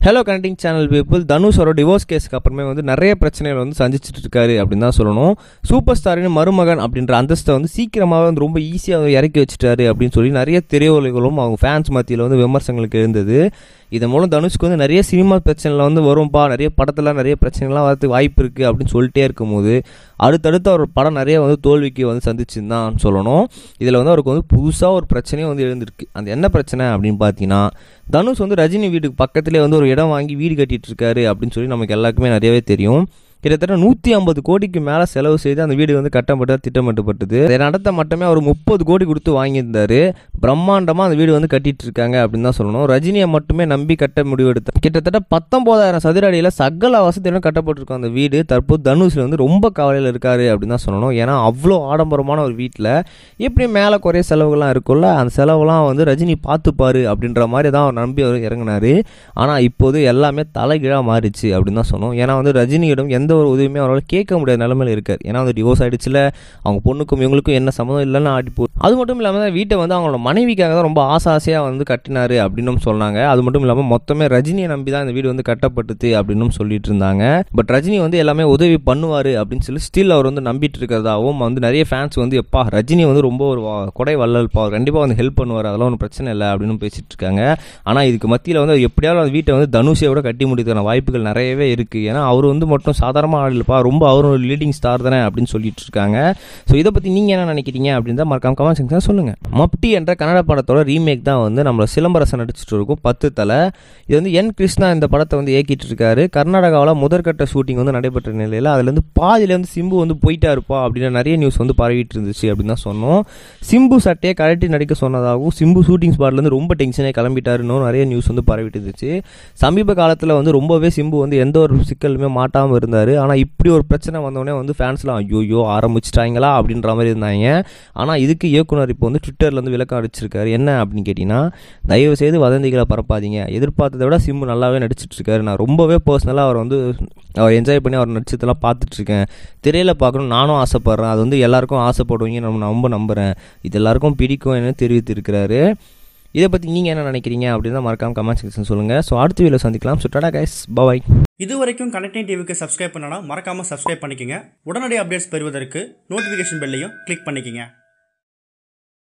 hello connecting channel people தனுஷோட divorce கேஸ்க்கு அப்புறமே வந்து நிறைய பிரச்சனைகள் வந்து சந்திச்சிட்டு இருக்காரு அப்படின்னு தான் சொல்லணும் சூப்பர் ஸ்டாரின் மருமகன் அப்படின்ற அந்தஸ்தை வந்து சீக்கிரமாக வந்து ரொம்ப ஈஸியாக இறக்கி வச்சுட்டாரு அப்படின்னு சொல்லி நிறைய திரையுலகளும் அவங்க ஃபேன்ஸ் மத்தியில் வந்து விமர்சனங்களுக்கு இருந்தது இதன் மூலம் தனுஷ்க்கு வந்து நிறைய சினிமா பிரச்சனைகள் வந்து வரும்பா நிறைய படத்தில் நிறைய பிரச்சனைகள்லாம் வரதுக்கு வாய்ப்பு இருக்குது அப்படின்னு சொல்லிட்டே இருக்கும்போது அடுத்தடுத்து அவர் படம் நிறைய வந்து தோல்விக்கு வந்து சந்திச்சுன்னு தான் சொல்லணும் இதில் வந்து அவருக்கு வந்து புதுசாக ஒரு பிரச்சனையும் வந்து எழுந்திருக்கு அந்த என்ன பிரச்சனை அப்படின்னு பார்த்தீங்கன்னா தனுஷ் வந்து ரஜினி வீட்டுக்கு பக்கத்துலேயே வந்து ஒரு இடம் வாங்கி வீடு கட்டிட்டு இருக்காரு அப்படின்னு சொல்லி நமக்கு எல்லாருக்குமே நிறையவே தெரியும் கிட்டத்தட்ட நூற்றி ஐம்பது கோடிக்கு மேலே செலவு செய்து அந்த வீடு வந்து கட்டப்பட்ட திட்டமிட்டப்பட்டது இதை நடத்த மட்டுமே அவர் முப்பது கோடி கொடுத்து வாங்கியிருந்தாரு பிரம்மாண்டமாக அந்த வீடு வந்து கட்டிட்டு இருக்காங்க அப்படின்னு தான் சொல்லணும் ரஜினியை மட்டுமே நம்பி கட்ட முடிவெடுத்த கிட்டத்தட்ட பத்தொம்போதாயிரம் சதுர அடியில் சகல வசதியுடன் கட்டப்பட்டிருக்கும் அந்த வீடு தற்போது தனுஷில் வந்து ரொம்ப கவலையில் இருக்காரு அப்படின்னு தான் சொல்லணும் ஏன்னா அவ்வளோ ஆடம்பரமான ஒரு வீட்டில் எப்படி மேலே குறைய செலவுகள்லாம் இருக்கும்ல அந்த செலவுலாம் வந்து ரஜினி பார்த்துப்பாரு அப்படின்ற மாதிரி தான் அவர் நம்பி அவர் இறங்கினாரு ஆனால் இப்போது எல்லாமே தலைகீழாக மாறிச்சு அப்படின்னு தான் சொன்னோம் ஏன்னா வந்து ரஜினியிடம் எந்த ஒரு உதவியுமே அவரால் கேட்க முடியாத நிலமையில இருக்கார் ஏன்னா வந்து டிவோர்ஸ் ஆயிடுச்சுல அவங்க பொண்ணுக்கும் இவங்களுக்கும் என்ன சம்மந்தம் இல்லைன்னு ஆடி போ அது மட்டும் இல்லாமல் வீட்டை வந்து அவங்களோட மனைவிக்காக தான் ரொம்ப ஆசை ஆசையாக வந்து கட்டினாரு அப்படின்னு சொன்னாங்க அது மட்டும் இல்லாமல் மொத்தமே ரஜினியை நம்பி தான் இந்த வீடு வந்து கட்டப்பட்டது அப்படின்னு சொல்லிட்டு இருந்தாங்க பட் ரஜினி வந்து எல்லாமே உதவி பண்ணுவார் அப்படின்னு சொல்லி ஸ்டில் அவர் வந்து நம்பிட்டு இருக்கிறதாகவும் வந்து நிறைய ஃபேன்ஸ் வந்து எப்பா ரஜினி வந்து ரொம்ப ஒரு வா- கொடை வள்ளல்ப்பா அவர் கண்டிப்பாக வந்து ஹெல்ப் பண்ணுவார் அதெல்லாம் ஒன்றும் பிரச்சனை இல்லை அப்படின்னு பேசிட்டு இருக்காங்க ஆனால் இதுக்கு மத்தியில் வந்து அவர் எப்படியாவது அந்த வீட்டை வந்து தனுஷை விட கட்டி முடிக்கிறதுக்கான வாய்ப்புகள் நிறையவே இருக்குது ஏன்னா அவர் வந்து மட்டும் சாதாரண ஆள் இல்லைப்பா ரொம்ப அவரும் ஒரு லீடிங் ஸ்டார் தானே அப்படின்னு சொல்லிட்டு இருக்காங்க ஸோ இதை பற்றி நீங்கள் என்ன நினைக்கிறீங்க அப்படின்னு தான் மறக்காம கமெண்ட் செக்ஷன் சொல்லுங்கள் மப்டி என்ற கன்னட படத்தோட ரீமேக் தான் வந்து நம்மள சிலம்பரசன் நடிச்சிட்டு இருக்கும் பத்து தலை இது வந்து என் கிருஷ்ணா இந்த படத்தை வந்து இயக்கிட்டு இருக்காரு கர்நாடகாவில் முதற்கட்ட ஷூட்டிங் வந்து நடைபெற்ற நிலையில் அதுலேருந்து பாதியில வந்து சிம்பு வந்து போயிட்டா இருப்பா அப்படின்னு நிறைய நியூஸ் வந்து பரவிட்டு இருந்துச்சு அப்படின்னு தான் சொன்னோம் சிம்பு சட்டையை கழட்டி நடிக்க சொன்னதாகவும் சிம்பு ஷூட்டிங் ஸ்பாட்லேருந்து ரொம்ப டென்ஷனே கிளம்பிட்டாருன்னு நிறைய நியூஸ் வந்து பரவிட்டு இருந்துச்சு சமீப காலத்தில் வந்து ரொம்பவே சிம்பு வந்து எந்த ஒரு சிக்கலுமே மாட்டாமல் இருந்தார் ஆனால் இப்படி ஒரு பிரச்சனை வந்தோடனே வந்து ஃபேன்ஸ்லாம் ஐயோயோ ஆரம்பிச்சிட்டாங்களா அப்படின்ற மாதிரி இருந்தாங்க ஆனால் இதுக்கு இயக்குனர் இப்போ வந்து ட்விட்டரில் வந்து விளக்கம் அடிச்சிருக்காரு என்ன அப்படின்னு கேட்டிங்கன்னா தயவு செய்து வதந்திகளை பரப்பாதீங்க எதிர்பார்த்ததை விட சிம்பு நல்லாவே நடிச்சிட்டு இருக்காரு நான் ரொம்பவே பர்சனலாக அவர் வந்து அவர் என்ஜாய் பண்ணி அவர் நடிச்சதெல்லாம் பார்த்துட்ருக்கேன் திரையில் பார்க்கணும் நானும் ஆசைப்பட்றேன் அது வந்து எல்லாருக்கும் ஆசைப்படுவீங்க நம்ம ரொம்ப நம்புகிறேன் இது எல்லாருக்கும் பிடிக்கும் என்று தெரிவித்திருக்கிறாரு இதை பற்றி நீங்கள் என்ன நினைக்கிறீங்க அப்படின்னு தான் மறக்காம கமெண்ட் செக்ஷன் சொல்லுங்கள் ஸோ அடுத்த வீடியோ சந்திக்கலாம் ஸோ டாடா கைஸ் பாய் இது வரைக்கும் கனெக்டிங் டிவிக்கு சப்ஸ்கிரைப் பண்ணனா மறக்காம சப்ஸ்கிரைப் பண்ணிக்கங்க உடனடி அப்டேட்ஸ் பெறுவதற்கு நோட்டிஃபிகேஷன் பெல்லையும் கிளிக் பண்ணிக்கங்க